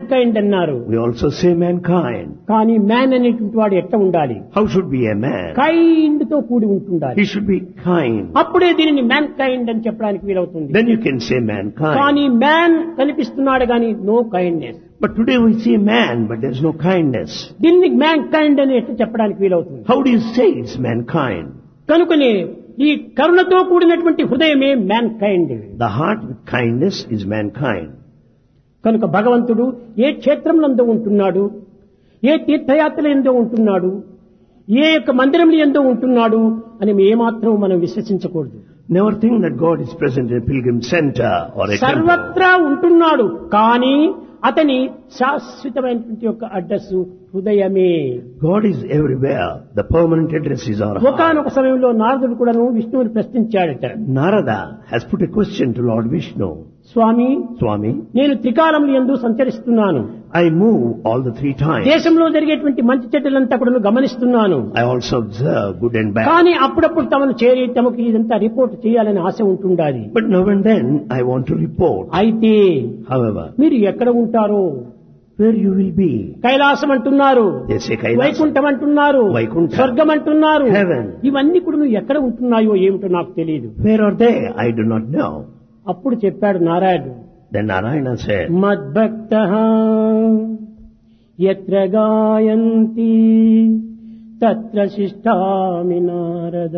Kind అన్నారు We also say mankind. కానీ man అనేటువంటి వాడు ఎట్లా ఉండాలి How should be a man? Kind తో కూడి ఉంటుండాలి He should be kind. అప్పుడే దీనిని మ్యాన్ కైండ్ అని చెప్పడానికి వీలవుతుంది Then you can say mankind. కానీ మ్యాన్ కనిపిస్తున్నాడు కానీ నో కైండ్నెస్ But today we see man, but there's no kindness. దీన్ని మ్యాన్ కైండ్ అని ఎట్లా చెప్పడానికి వీలవుతుంది How do you say it's mankind? కనుకనే ఈ కరుణతో కూడినటువంటి హృదయమే mankind The heart with kindness is mankind. కనుక భగవంతుడు ఏ క్షేత్రంలో ఉంటున్నాడు ఏ తీర్థయాత్రల ఎందో ఉంటున్నాడు ఏ యొక్క మందిరంలో ఎందో ఉంటున్నాడు అని ఏమాత్రం మనం విశ్వసించకూడదు Never think that God is present in a pilgrim center or a temple. సర్వత్రా ఉంటున్నాడు కానీ అతని శాశ్వతమైనటువంటి యొక్క అడ్రస్ హృదయమే God is everywhere. The permanent address is our heart. ఒకనొక సమయంలో నారదుడు కూడాను విష్ణువుని ప్రశ్నించాడట Narada has put a question to Lord Vishnu. Swamy Swami, నేను త్రికాలములు ఎందు సంచరిస్తున్నాను I move all the three times. దేశంలో జరిగేటువంటి మంచి చెడ్డలంతా కూడా గమనిస్తున్నాను I also observe good and bad. కానీ అప్పుడప్పుడు తమను చేరి తమకు ఇదంతా రిపోర్ట్ చేయాలని ఆశ ఉంటుండాలి But now and then I want to report. అయితే However, మీరు ఎక్కడ ఉంటారో where you will be? Kailasam అంటున్నారు They say Kailas. వైకుంఠం అంటున్నారు వైకుంఠం. స్వర్గం అంటున్నారు Heaven. ఇవన్నీ కూడా నువ్వు ఎక్కడ ఉంటున్నాయో ఏమిటో నాకు తెలియదు Where are they? I do not know. అప్పుడు చెప్పాడు నారాయణుడు Then Narayana said, మద్భక్త ఎత్ర గాయంతి తత్ర శిష్టామి నారద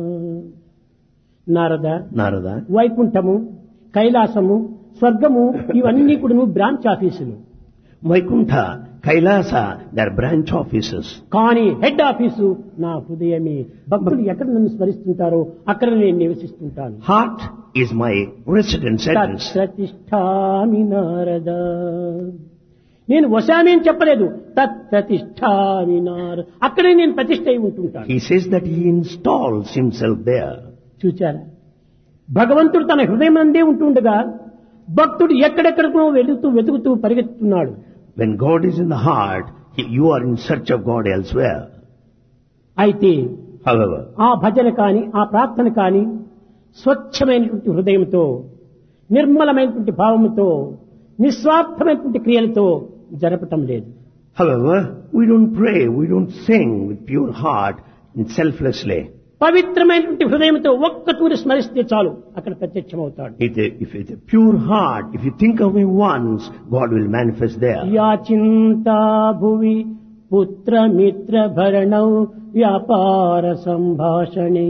నారద Narada, వైకుంఠము కైలాసము స్వర్గము ఇవన్నీ కూడా బ్రాంచ్ ఆఫీసులు Vaikuntha, Kailasa, they are branch offices. కానీ హెడ్ ఆఫీసు నా హృదయమే భక్తులు ఎక్కడ నన్ను స్మరిస్తుంటారో అక్కడ నేను నివసిస్తుంటాను Heart is my residence address. తత్ప్రతిష్టామి Narada నేను వశామి అని చెప్పలేదు తత్ప్రతిష్టామి నారద అక్కడే నేను ప్రతిష్ట అయి ఉంటుంటాను He says that he installs himself there. చూచారా భగవంతుడు తన హృదయం అందే ఉంటుండగా భక్తుడు ఎక్కడెక్కడికో వెళుతూ వెతుకుతూ పరిగెత్తుతున్నాడు When God is in the heart, he, you are in search of God elsewhere. అయితే However, ఆ భజన కాని ఆ ప్రార్థన కాని స్వచ్ఛమైనటువంటి హృదయంతో నిర్మలమైనటువంటి భావముతో నిస్వార్థమైనటువంటి క్రియలతో జరపటం లేదు however, we don't pray, we don't sing with pure heart and selflessly. పవిత్రమైనటువంటి హృదయంతో ఒక్క తూరి స్మరిస్తే చాలు అక్కడ ప్రత్యక్షమవుతాడు If, a, if it's a pure heart, if you think of Him once, God will manifest there. యాచింతా భువి పుత్ర మిత్ర భరణౌ వ్యాపార సంభాషణే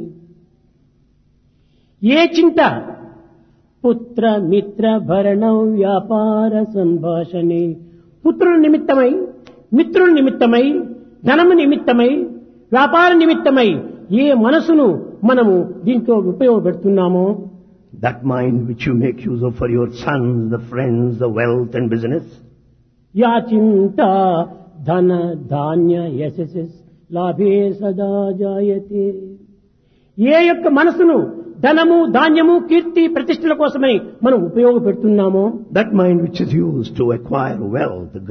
ఏ చింత పుత్ర మిత్ర భరణౌ వ్యాపార సంభాషణే పుత్రుల నిమిత్తమై మిత్రుల నిమిత్తమై ధనము నిమిత్తమై వ్యాపార నిమిత్తమై ఏ మనసును మనము దీంట్లో ఉపయోగపెడుతున్నామో That mind which you make use of for your sons, the friends, the wealth and business, యాచింత ధన ధాన్య యశస్ లాభే సదా జాయతే ఏ యొక్క మనసును ధనము ధాన్యము కీర్తి ప్రతిష్టల కోసమై మనం ఉపయోగపెడుతున్నామో that mind which is used to acquire wealth,